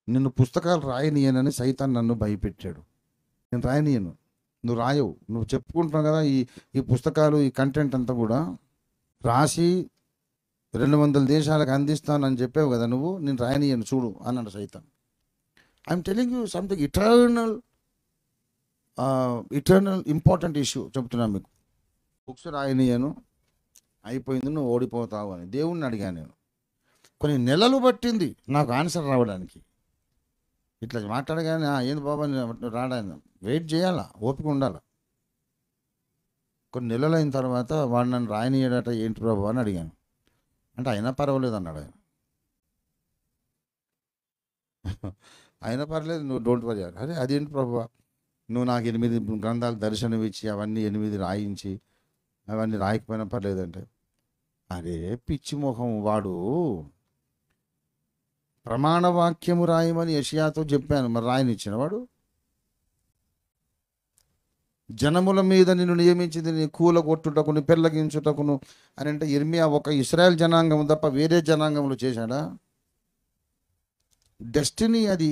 నిన్ను పుస్తకాలు రాయనీయనని సైతాన్ నన్ను భయపెట్టాడు నేను రాయనీయను నువ్వు రాయవు నువ్వు చెప్పుకుంటున్నావు కదా ఈ ఈ పుస్తకాలు ఈ కంటెంట్ అంతా కూడా రాసి రెండు వందల దేశాలకు అందిస్తానని చెప్పావు కదా నువ్వు నేను రాయనీయను చూడు అన్నాడు సైతాన్ I'm telling you something eternal eternal important issue చెప్తున్నా మీకు బుక్స్ రాయనీయను అయిపోయింది నువ్వు ఓడిపోతావు అని దేవుణ్ణి అడిగాను నేను కొన్ని నెలలు పట్టింది నాకు ఆన్సర్ రావడానికి ఇట్లా మాట్లాడగానే "ఆ, ఏంది బాబా నేను రాడాను వెయిట్ చేయాలా ఓపిక ఉండాలా కొన్ని నెలలు అయిన తర్వాత వాడు నన్ను రాయనీయడట ఏంటి ప్రభు అని అడిగాను అంటే అయినా పర్వాలేదు అన్నాడు ఆయన అయినా పర్లేదు నువ్వు డోంట్ వరీ అరే అదేంటి ప్రభు నువ్వు నాకు ఎనిమిది గ్రంథాలు దర్శనం ఇచ్చి అవన్నీ ఎనిమిది రాయించి అవన్నీ రాయకపోయినా పర్లేదంటే అరే పిచ్చి మొహం వాడు ప్రమాణ వాక్యము రాయమని యషియాతో చెప్పాను మరి రాయనిచ్చిన వాడు జనముల మీద నిన్ను నియమించింది నీ కూల కొట్టుటకును పెళ్ళగించుటకును అని అంటే ఇర్మియా ఒక ఇస్రాయల్ జనాంగం తప్ప వేరే జనాంగంలో చేశాడా డెస్టినీ అది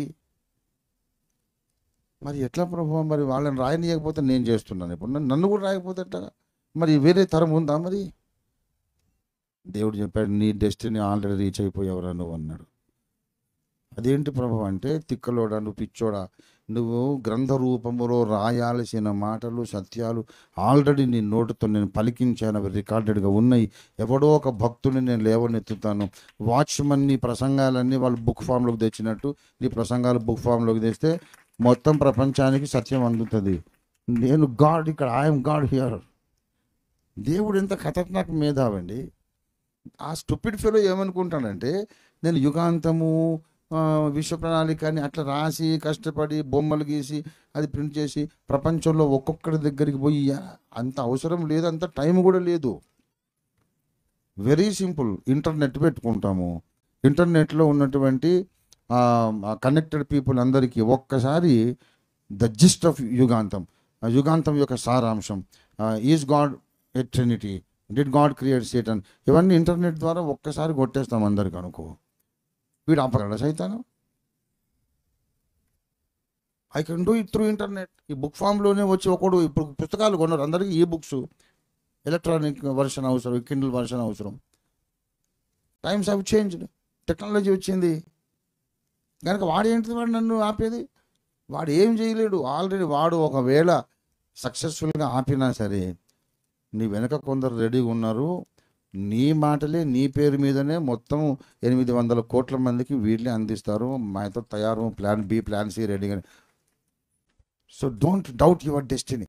మరి ఎట్లా ప్రభు మరి వాళ్ళని రాయనీయకపోతే నేను చేస్తున్నాను ఇప్పుడు నన్ను- నన్ను కూడా రాయకపోతే ఎట్లా మరి వేరే తరం ఉందా మరి దేవుడు చెప్పాడు నీ డెస్టినీ ఆల్రెడీ రీచ్ అయిపోయావురా నువ్వు అన్నాడు అదేంటి ప్రభు అంటే తిక్కలోడా నువ్వు పిచ్చోడా నువ్వు గ్రంథ రూపములో రాయాల్సిన మాటలు సత్యాలు ఆల్రెడీ నీ నోటితో నేను పలికించాను అవి రికార్డెడ్గా ఉన్నాయి ఎవడో ఒక భక్తుని నేను లేవనెత్తుతాను వాచ్మన్ నీ ప్రసంగాలన్నీ వాళ్ళు బుక్ ఫామ్లోకి తెచ్చినట్టు నీ ప్రసంగాలు బుక్ ఫామ్లోకి తెస్తే మొత్తం ప్రపంచానికి సత్యం అందుతుంది నేను గాడ్ ఇక్కడ ఐఎమ్ గాడ్ హియర్ దేవుడు ఎంత ఖతర్నాక్ మేధావండి ఆ స్టూపిడ్ ఫెలో ఏమనుకుంటానంటే నేను యుగాంతము ఆ, విశ్వ ప్రణాళిక అని అట్లా రాసి కష్టపడి బొమ్మలు గీసి అది ప్రింట్ చేసి ప్రపంచంలో ఒక్కొక్కరి దగ్గరికి పోయి అంత అవసరం లేదు అంత టైం కూడా లేదు వెరీ సింపుల్ ఇంటర్నెట్ పెట్టుకుంటాము ఇంటర్నెట్లో ఉన్నటువంటి కనెక్టెడ్ పీపుల్ అందరికీ ఒక్కసారి ద జిస్ట్ ఆఫ్ యుగాంతం ఆ యుగాంతం యొక్క సారాంశం is God at trinity did God create Satan ఇవన్నీ ఇంటర్నెట్ ద్వారా ఒక్కసారి కొట్టేస్తాం అందరికి అనుకో వీడు ఆపగలడా సైతాను I can do it through internet ఈ బుక్ ఫామ్లోనే వచ్చి ఒకడు ఇప్పుడు పుస్తకాలు కొన్నారు అందరికీ ఈ బుక్స్ ఎలక్ట్రానిక్ వర్షన్ అవసరం కిండిల్ వర్షన్ అవసరం టైమ్స్ హ్యావ్ చేంజ్డ్ టెక్నాలజీ వచ్చింది కనుక వాడు ఏంటిది వాడు నన్ను ఆపేది వాడు ఏం చేయలేడు ఆల్రెడీ వాడు ఒకవేళ సక్సెస్ఫుల్గా ఆపినా సరే నీ వెనక కొందరు రెడీగా ఉన్నారు నీ మాటలే నీ పేరు మీదనే మొత్తం ఎనిమిది వందల కోట్ల మందికి వీళ్ళే అందిస్తారు మాతో తయారు ప్లాన్ బి ప్లాన్ సి రెడీగా so don't doubt your destiny